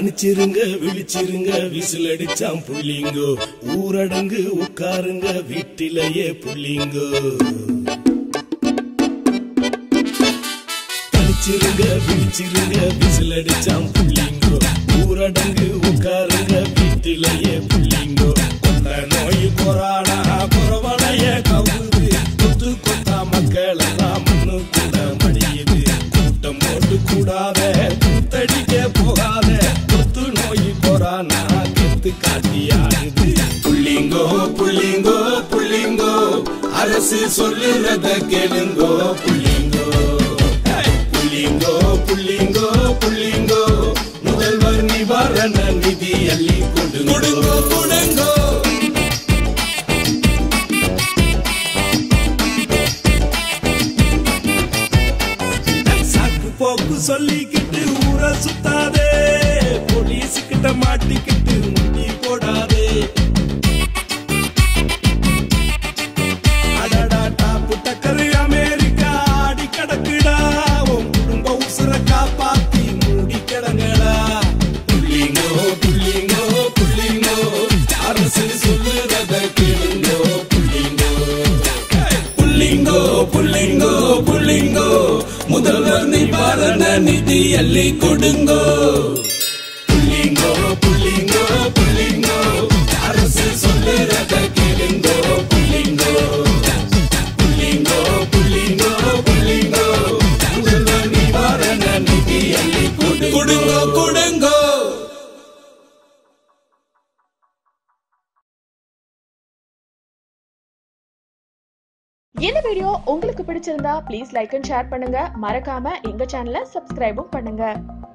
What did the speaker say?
தனிச்சிருங்க விழிச்சிருங்க whistle அடிச்சாம் புள்ளிங்கோ ஊரடங்கு உட்காருங்க வீட்டிலேயே புள்ளிங்கோ தனிச்சிருங்க விழிச்சிருங்க விசில் அடிச்சாம் புள்ளிங்கோ ஊரடங்கு உட்காருங்க வீட்டிலேயே புள்ளிங்கோ கொண்ட நோய் கொரோனா குறவனைய கவுது கொத்து கொத்தா மக்கள் எல்லாம் முன்னு கூட மடியுது கூட்டம் போட்டு கூடாத கூத்தடிக்க போகாத கொத்து நோய் கொரோனா கெத்து காட்டியாடுது புள்ளிங்கோ புள்ளிங்கோ புள்ளிங்கோ அரசு சொல்லுறத கேளுங்கோ புள்ளிங்கோ ஹே! புள்ளிங்கோ புள்ளிங்கோ புள்ளிங்கோ முதல்வர் நிவாரண நிதி அள்ளி கொடுங்கோ கொடுங்கோ கொடுங்கோ சாக்கு போக்கு சொல்லிக்கிட்டு ஊரை சுத்தாதே போலீஸ் கிட்ட மாட்டிக்கிட்டு முட்டி போடாதே அடடா டாப்பு டக்கரு அமெரிக்கா ஆடி கிடக்குடா உன் குடும்ப உசுர காப்பாத்தி மூடி கிடங்கடா புள்ளிங்கோ புள்ளிங்கோ புள்ளிங்கோ அரசு சொல்லுறத கேளுங்கோ புள்ளிங்கோ புள்ளிங்கோ புள்ளிங்கோ புள்ளிங்கோ முதல்வர் நிவாரண நிதி அள்ளி கொடுங்கோ புள்ளிங்கோ புள்ளிங்கோ புள்ளிங்கோ அரசு சொல்லுறத கேளுங்கோ புள்ளிங்கோ புள்ளிங்கோ புள்ளிங்கோ புள்ளிங்கோ முதல்வர் நிவாரண நிதி அள்ளி கொடு- கொடுங்கோ கொடுங்கோ இந்த வீடியோ உங்களுக்கு பிடிச்சிருந்தா ப்ளீஸ் லைக் அண்ட் ஷேர் பண்ணுங்க மறக்காம எங்க சேனலை சப்ஸ்கிரைபும் பண்ணுங்க